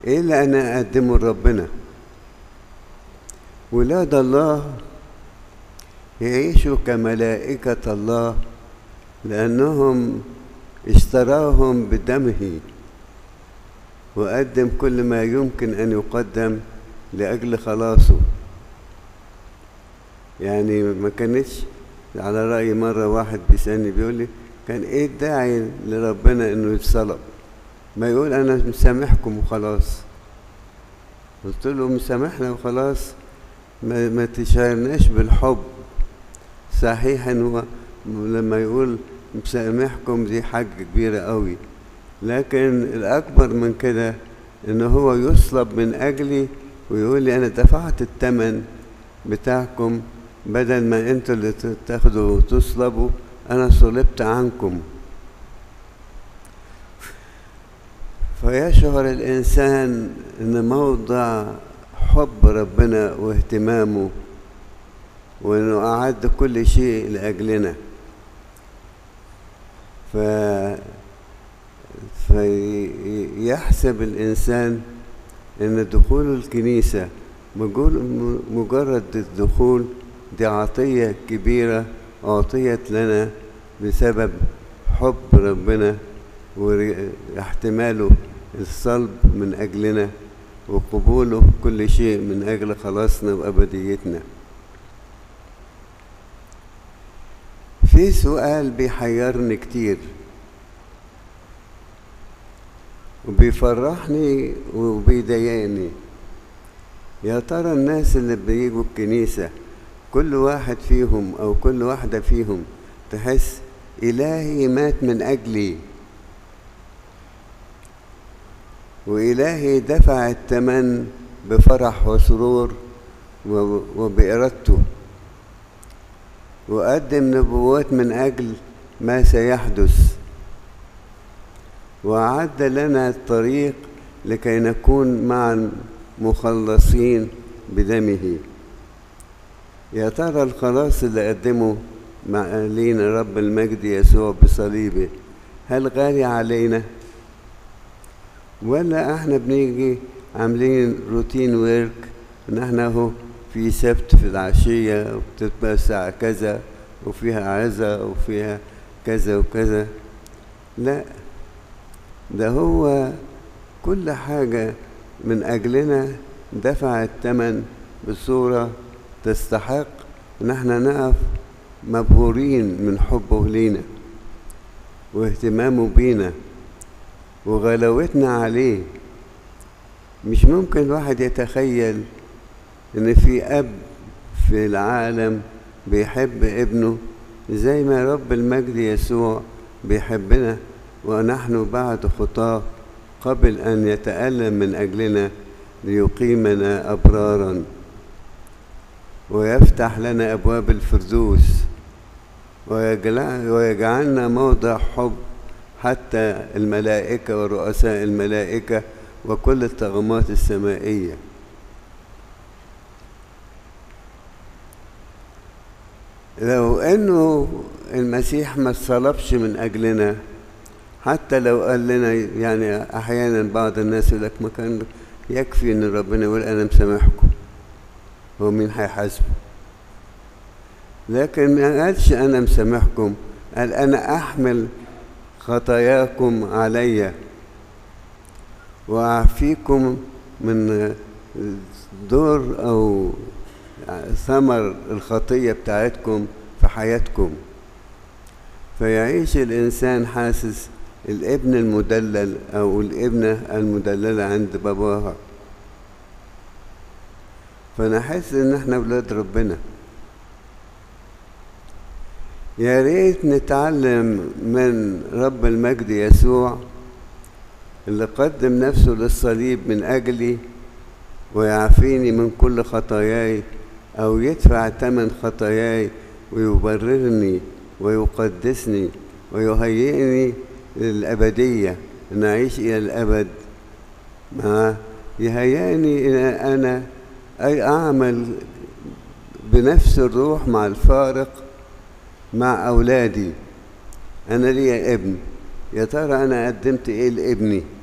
ايه اللي انا اقدمه لربنا ولاد الله يعيشوا كملائكة الله لأنهم اشتراهم بدمه وقدم كل ما يمكن أن يقدم لأجل خلاصه يعني ما كانتش على رأي مرة واحد بيسألني بيقول لي كان ايه الداعي لربنا انه يتصلب ما يقول انا مسامحكم وخلاص قلت له مسامحنا وخلاص ما, ما تشعرناش بالحب صحيح انه لما يقول مسامحكم دي حاجة كبيرة قوي لكن الأكبر من كده إن هو يصلب من أجلي ويقول لي أنا دفعت الثمن بتاعكم بدل ما أنتوا اللي تاخدوا وتصلبوا أنا صلبت عنكم فيشعر الإنسان إن موضع حب ربنا واهتمامه وإنه أعد كل شيء لأجلنا ف فيحسب الإنسان إن دخول الكنيسة مجرد الدخول دي عطية كبيرة أعطيت لنا بسبب حب ربنا واحتماله الصلب من أجلنا وقبوله كل شيء من أجل خلاصنا وأبديتنا في سؤال بيحيرني كتير وبيفرحني وبيضايقني يا ترى الناس اللي بيجوا الكنيسة كل واحد فيهم أو كل واحدة فيهم تحس إلهي مات من أجلي وإلهي دفع الثمن بفرح وسرور وبإرادته وقدم نبوات من أجل ما سيحدث وأعد لنا الطريق لكي نكون معا مخلصين بدمه يا ترى الخلاص اللي قدمه مع لينا رب المجد يسوع بصليبه هل غالي علينا ولا احنا بنيجي عاملين روتين ويرك ان احنا اهو في سبت في العشية وبتبقى الساعة كذا وفيها عزة وفيها كذا وكذا لا ده هو كل حاجة من أجلنا دفع الثمن بصورة تستحق إن احنا نقف مبهورين من حبه لينا واهتمامه بينا وغلاوتنا عليه مش ممكن الواحد يتخيل ان في اب في العالم بيحب ابنه زي ما رب المجد يسوع بيحبنا ونحن بعد خطاه قبل ان يتالم من اجلنا ليقيمنا ابرارا ويفتح لنا ابواب الفردوس ويجعلنا موضع حب حتى الملائكه ورؤساء الملائكه وكل الطغمات السمائيه لو انه المسيح ما اتصلبش من اجلنا حتى لو قال لنا يعني احيانا بعض الناس يقول لك ما كان يكفي ان ربنا يقول انا مسامحكم هو مين هيحاسبه لكن ما قالش انا مسامحكم قال انا احمل خطاياكم علي واعفيكم من دور او ثمر الخطية بتاعتكم في حياتكم فيعيش الإنسان حاسس الابن المدلل أو الابنة المدللة عند باباها فنحس إن احنا ولاد ربنا يا ريت نتعلم من رب المجد يسوع اللي قدم نفسه للصليب من أجلي ويعفيني من كل خطاياي أو يدفع ثمن خطاياي ويبررني ويقدسني ويهيئني للأبدية أن أعيش إلى الأبد مع يهيئني إن أنا أي أعمل بنفس الروح مع الفارق مع أولادي أنا لي ابن يا ترى أنا قدمت إيه لابني